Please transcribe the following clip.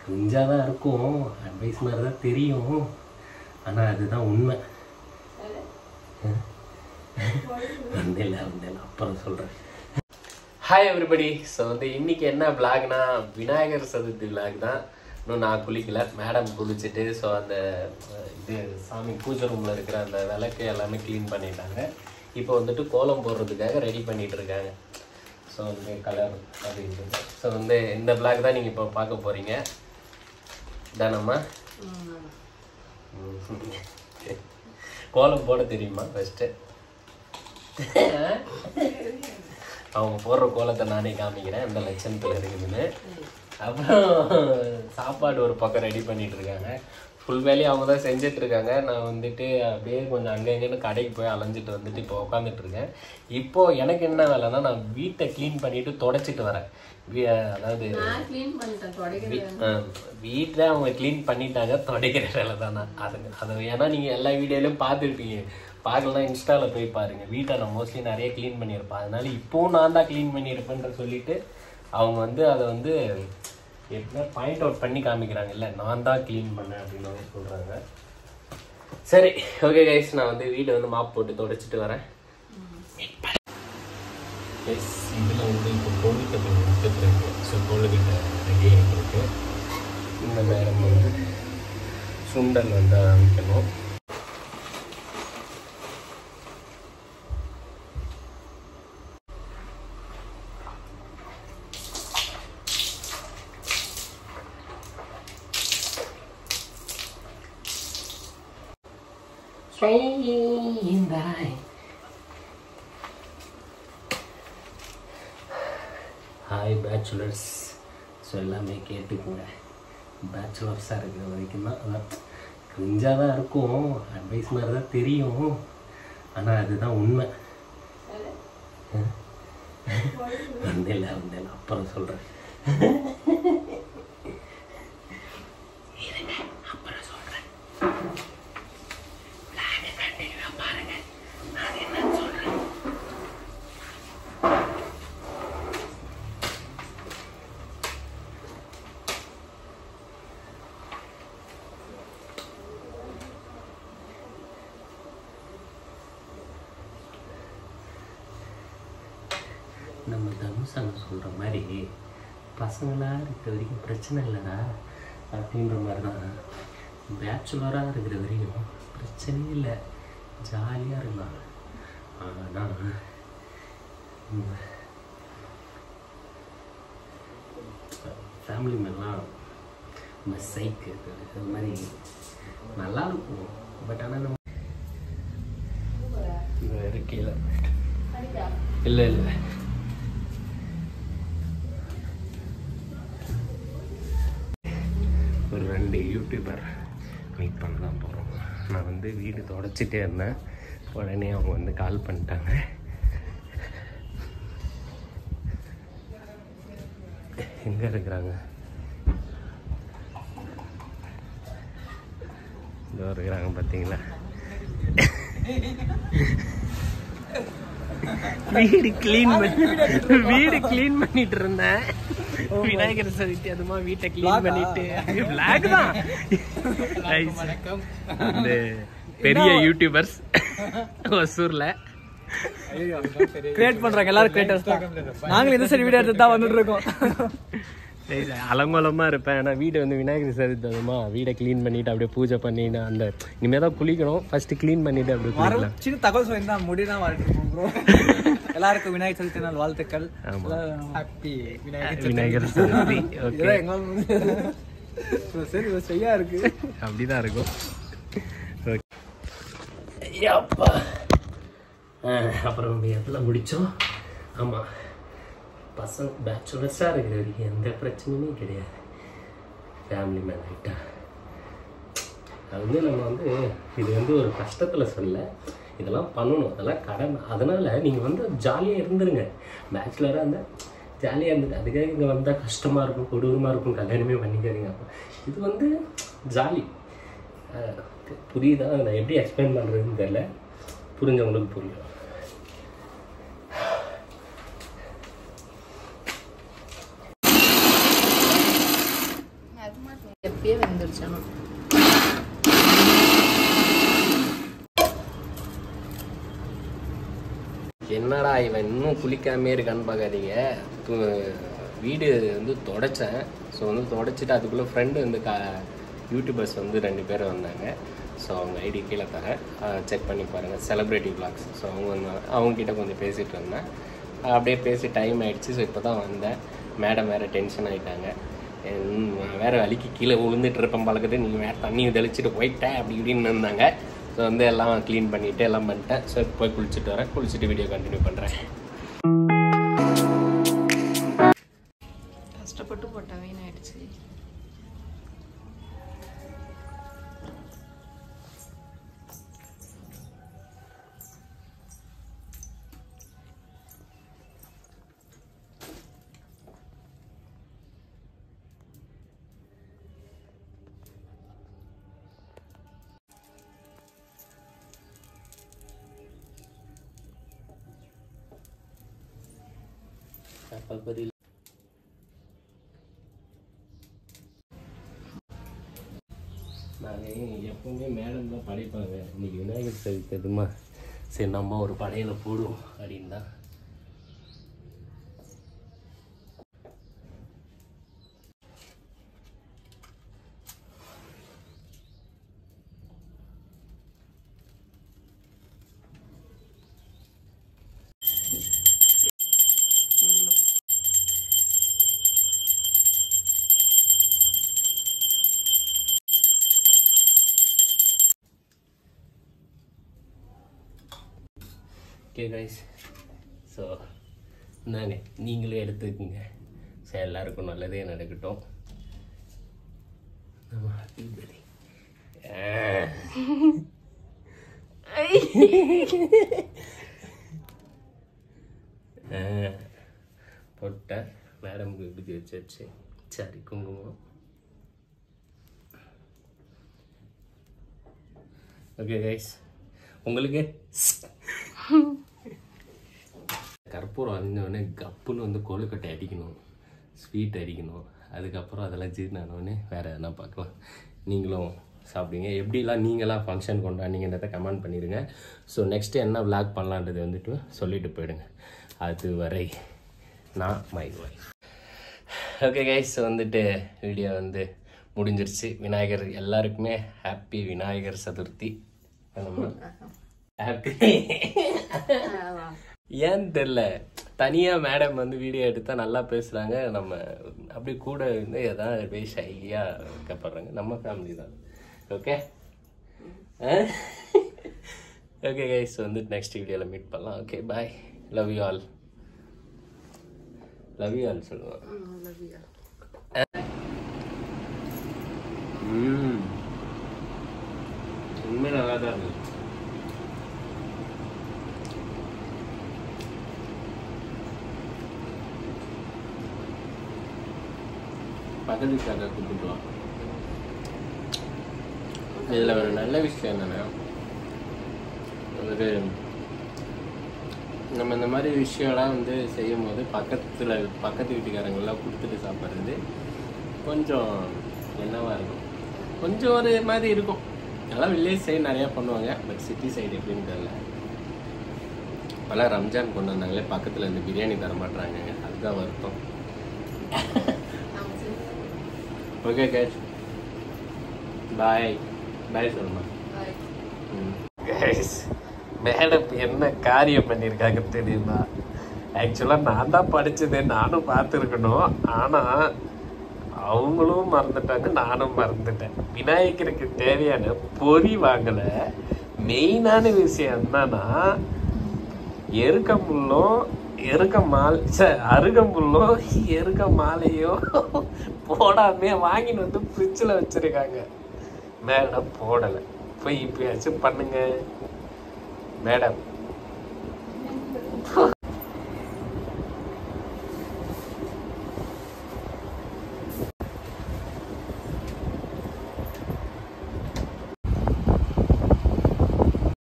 கிரிஞ்சாக தான் இருக்கும் அட்வைஸ் மாதிரி தான் தெரியும் ஆனால் அதுதான் உண்மை ஒன்றும் இல்லை ஒன்றும் இல்லை அப்புறம் சொல்கிறேன் ஹாய் எவ்ரிபடி ஸோ வந்து இன்னைக்கு என்ன விளாக்னா விநாயகர் சதுர்த்தி விளாக் தான் இன்னும் நான் குளிக்கல மேடம் குளிச்சுட்டு ஸோ அந்த அஹ், இது சாமி பூஜை ரூமில் இருக்கிற அந்த விளக்கு எல்லாமே க்ளீன் பண்ணிட்டாங்க இப்போ வந்துட்டு கோலம் போடுறதுக்காக ரெடி பண்ணிட்டு இருக்காங்க ஸோ வந்து கலர் அப்படின்றது ஸோ வந்து இந்த விளாக் தான் நீங்கள் இப்போ பார்க்க போகிறீங்க தானம்மா கோலம் போட தெரியுமா ஃபஸ்ட்டு அவங்க போடுற கோலத்தை நானே காமிக்கிறேன் எந்த லட்சணத்தில் இருக்குதுன்னு அப்புறம் சாப்பாடு ஒரு பக்கம் ரெடி பண்ணிட்டு இருக்காங்க ஃபுல் வேலையை அவங்க தான் செஞ்சுட்டு இருக்காங்க நான் வந்துட்டு அப்படியே கொஞ்சம் அங்கே இங்கேன்னு கடைக்கு போய் அலைஞ்சிட்டு வந்துட்டு இப்போ உட்காந்துட்டு இருக்கேன் இப்போ எனக்கு என்ன வேலைன்னா நான் வீட்டை க்ளீன் பண்ணிட்டு தொடச்சிட்டு வரேன் வீ- அதாவது வீட்டில் அவங்க க்ளீன் பண்ணிட்டாங்க துடைக்கிற வேலை தானே அது அது ஏன்னா நீங்கள் எல்லா வீடியோலையும் பார்த்துருப்பீங்க பார்க்கலாம் இன்ஸ்டாவில் போய் பாருங்கள் வீட்டை நான் மோஸ்ட்லி நிறைய க்ளீன் பண்ணியிருப்பேன் அதனால இப்போவும் நான் தான் க்ளீன் பண்ணியிருப்பேன்ற சொல்லிட்டு அவங்க வந்து அதை வந்து எப்படின்னா பாயிண்ட் அவுட் பண்ணி காமிக்கிறாங்க இல்லை நான் தான் க்ளீன் பண்ணேன் அப்படின்னு அவங்க சொல்கிறாங்க சரி ஓகே கைஸ் நான் வந்து வீடை வந்து மாப் போட்டு தொடச்சிட்டு வரேன் எஸ் இதில் வந்து இப்போ கொழுக்கட்டை வித்துட்டு இருக்கு ஸோ கொழுக்கட்டை ரெடி ஆகிட்டு இருக்கு இந்த நேரம் வந்து சுண்டல் வந்து ஆரம்பிக்கணும் Bye. ஹாய் பேச்சுலர்ஸ் ஸோ எல்லாமே கேட்டுக்குங்க பேச்சுலர்ஸாக இருக்கிற வரைக்கும் தான் அதான் கிரிஞ்சாக தான் இருக்கும் அட்வைஸ் மாதிரி தான் தெரியும் ஆனால் அதுதான் உண்மை ஒன்றும் இல்லை ஒன்றும் இல்லை அப்புறம் சொல்கிறேன் அப்புறம் சொல்கிறேன் பாருங்க நான் என்ன சொல்கிறேன் நம்ம தனுஷாங்க சொல்கிற மாதிரி பசங்களாக இருக்கிற வரைக்கும் பிரச்சனை இல்லைடா அப்படின்ற மாதிரி தான் பேச்சுலராக இருக்கிற வரைக்கும் பிரச்சனையே இல்லை ஜாலியாக இருக்கலாம் ஆனால் ஃபேமிலி மேலாம் நம்ம சைக்கு அது மாதிரி நல்லா இருக்கும் பட் ஆனால் நம்ம இந்த இருக்கையில் இல்லை இல்லை ஒரு ரெண்டு யூடியூபர் மீட் பண்ண தான் போகிறோம் நான் வந்து வீடு தொடச்சிட்டே இருந்தேன் உடனே அவங்க வந்து கால் பண்ணிட்டாங்க எங்கே இருக்கிறாங்க இதோ இருக்கிறாங்க பார்த்தீங்களா வீடு க்ளீன் பண்ணி வீடு க்ளீன் பண்ணிட்டு இருந்தேன் விநாயகர் சதுர்த்தி அதுமா வீட்டை க்ளீன் பண்ணிட்டு பிளாக் தான் Nice. இந்த பெரிய யூடியூபர்ஸ் ஒசூர்ல கிரியேட் பண்றாங்க எல்லாரும் கிரியேட்டர்ஸ் தான் நாங்களும் இந்த சைடு வீடியோ எடுத்து தான் வந்துட்டு இருக்கோம் Nice. அலங்கோலமா இருப்பேன் ஆனா வீடு வந்து விநாயகர் சதுர்த்தி அதுமா வீடை க்ளீன் பண்ணிட்டு அப்படியே பூஜை பண்ணிட்டு அந்த இனிமே தான் குளிக்கணும் ஃபர்ஸ்ட் க்ளீன் பண்ணிட்டு அப்படியே வர குளிக்கலாம் சின்ன தகவல் சொல்லி தான் முடிதான் வாழ்த்து இருக்கோம் ப்ரோ எல்லாருக்கும் விநாயகர் சதுர்த்தி நாள் வாழ்த்துக்கள் ஆமா. ஹாப்பி விநாயகர் விநாயகர் சதுர்த்தி ஓகே இதெல்லாம் எங்களால் முடிஞ்சது. சரி இது செய்யா இருக்கு அப்படிதான் இருக்கும் ஐயாப்பா அப்புறம் எதில் முடித்தோம் ஆமாம் பசங்க பேச்சுலர்ஸாக இருக்கிற வரைக்கும் எந்த பிரச்சனையுமே கிடையாது ஃபேமிலி மேன் ஆகிட்டா அது வந்து நம்ம வந்து இது வந்து ஒரு கஷ்டத்தில் சொல்ல இதெல்லாம் பண்ணணும் அதெல்லாம் கடமை அதனால் நீங்கள் வந்து ஜாலியாக இருந்துருங்க பேச்சுலராக இருந்தால் ஜாலியாக இருந்துட்டு அதுக்காக இங்கே வந்தால் கஷ்டமாக இருக்கும் கொடூரமாக இருக்கும் கல்யாணமே பண்ணிக்காதீங்க இது வந்து ஜாலி அஹ் புரியுதா நான் எப்படி எக்ஸ்பிளைன் பண்ணுறதுன்னு தெரியல புரிஞ்சவங்களுக்கு புரியும் எப்பயே வெந்துருச்சணும் என்னடா இவன் இன்னும் குளிக்காமே இருக்கான்னு பார்க்காதீங்க து- வீடு வந்து தொடச்சேன் ஸோ வந்து தொடச்சிட்டு அதுக்குள்ளே ஃப்ரெண்டு வந்து கா யூடியூபர்ஸ் வந்து ரெண்டு பேர் வந்தாங்க ஸோ அவங்க ஐடி கீழே தரேன் செக் பண்ணி பாருங்கள் செலிப்ரிட்டி vlogs ஸோ அவங்க வந்தாங்க அவங்ககிட்ட கொஞ்சம் பேசிகிட்டு இருந்தேன் அப்படியே பேசி டைம் ஆயிடுச்சு ஸோ இப்போ தான் வந்தேன் மேடம் வேறு டென்ஷன் ஆகிட்டாங்க வேற வலிக்கு கீழே விழுந்துட்டு இருப்பேன் பழக்கத்து நீங்கள் வேறு தண்ணி தெளிச்சிட்டு போயிட்டேன் அப்படி இப்படின்னு இருந்தாங்க ஸோ வந்து எல்லாம் க்ளீன் பண்ணிவிட்டு எல்லாம் பண்ணிட்டேன் ஸோ இப்போ போய் குளிச்சுட்டு வரேன் குளிச்சுட்டு வீடியோ கண்டினியூ பண்ணுறேன் கஷ்டப்பட்டு போட்ட வீணாயிடுச்சு கப்பல் பொரியல் நாங்கள் எப்பவுமே மேடம் தான் படைப்பாங்க இன்னைக்கு விநாயகர் சதுர்த்தி அதுமா சரி நம்ம ஒரு படையில போடுவோம் அப்படின்னு தான் இவ்வளோ ஓகே கைஸ் ஸோ இந்தாங்க நீங்களே எடுத்துக்கோங்க ஸோ எல்லாருக்கும் நல்லதே நடக்கட்டும் நம்ம happy birthday. ஆ. ஆ. போட்டேன் மேடமுக்கு இப்படி வச்சாச்சு சரி குங்குமம் ஓகே கைஸ் உங்களுக்கு கற்பூரம் அழிஞ்சோடனே கப்புன்னு வந்து கொழுக்கட்டை அடிக்கணும் ஸ்வீட் அடிக்கணும் அதுக்கப்புறம் அதெல்லாம் ஜீர்ணானோடனே வேறு எதனா பார்க்கலாம் நீங்களும் சாப்பிடுங்க எப்படிலாம் நீங்களாம் ஃபங்க்ஷன் கொண்டாடிங்கன்றதை கமெண்ட் பண்ணிடுங்க ஸோ நெக்ஸ்ட்டு என்ன vlog பண்ணலான்றது வந்துட்டு சொல்லிட்டு போயிடுங்க அது வரை நான் மை ஒய்ஃப் ஓகே கைஸ் வந்துட்டு வீடியோ வந்து முடிஞ்சிருச்சு விநாயகர் எல்லாருக்குமே ஹாப்பி விநாயகர் சதுர்த்தி ஹாப்பி ஏன்னு தெரில தனியாக மேடம் வந்து வீடியோ எடுத்தால் நல்லா பேசுகிறாங்க நம்ம அப்படி கூட வந்து எதாவது அப்படியே ஷைலியாக வைக்கப்படுறாங்க நம்ம ஃபேமிலி தான் ஓகே ஓகே கைஸ் வந்து நெக்ஸ்ட் வீடியோவில் மீட் பண்ணலாம் okay bye love you all love you all சொல்லுவேன் ம் உண்மை நல்லா தான் இருக்கு பக்கத்து வீட்டுக்காரர் கூப்பிட்டு வா இதில் ஒரு நல்ல விஷயம் என்னன்னா ஒரு நம்ம இந்த மாதிரி விஷயம்லாம் வந்து செய்யும் போது பக்கத்தில் பக்கத்து வீட்டுக்காரங்களாம் கொடுத்துட்டு சாப்பிட்றது கொஞ்சம் என்னவா இருக்கும் கொஞ்சம் ஒரு மாதிரி இருக்கும் எல்லாம் வில்லேஜ் சைடு நிறையா பண்ணுவாங்க பட் சிட்டி சைடு எப்படின்னு தெரியல இப்போல்லாம் ரம்ஜான் கொண்டு வந்தாங்களே பக்கத்தில் இந்த பிரியாணி தர மாட்டாங்க அதுதான் வருத்தம் ஓகே கேட் பாய் பாய் சொல்லுமா கைஸ் மேடம் என்ன காரியம் பண்ணியிருக்காங்க தெரியுமா ஆக்சுவலாக நான் தான் படித்ததே நானும் பார்த்துருக்கணும் ஆனால் அவங்களும் மறந்துட்டாங்க நானும் மறந்துட்டேன் விநாயகருக்கு தேவையான பொறி வாங்கலை மெயினான விஷயம் என்னன்னா எருக்கம்புல்லும் எருக்க மால் சே அருகம்புல்லும் எருக்க மாலையும் போடாமே வாங்கிட்டு வந்து ஃப்ரிட்ஜில் வச்சிருக்காங்க மேடம் போடலை போய் இப்பயாச்சும் பண்ணுங்க மேடம்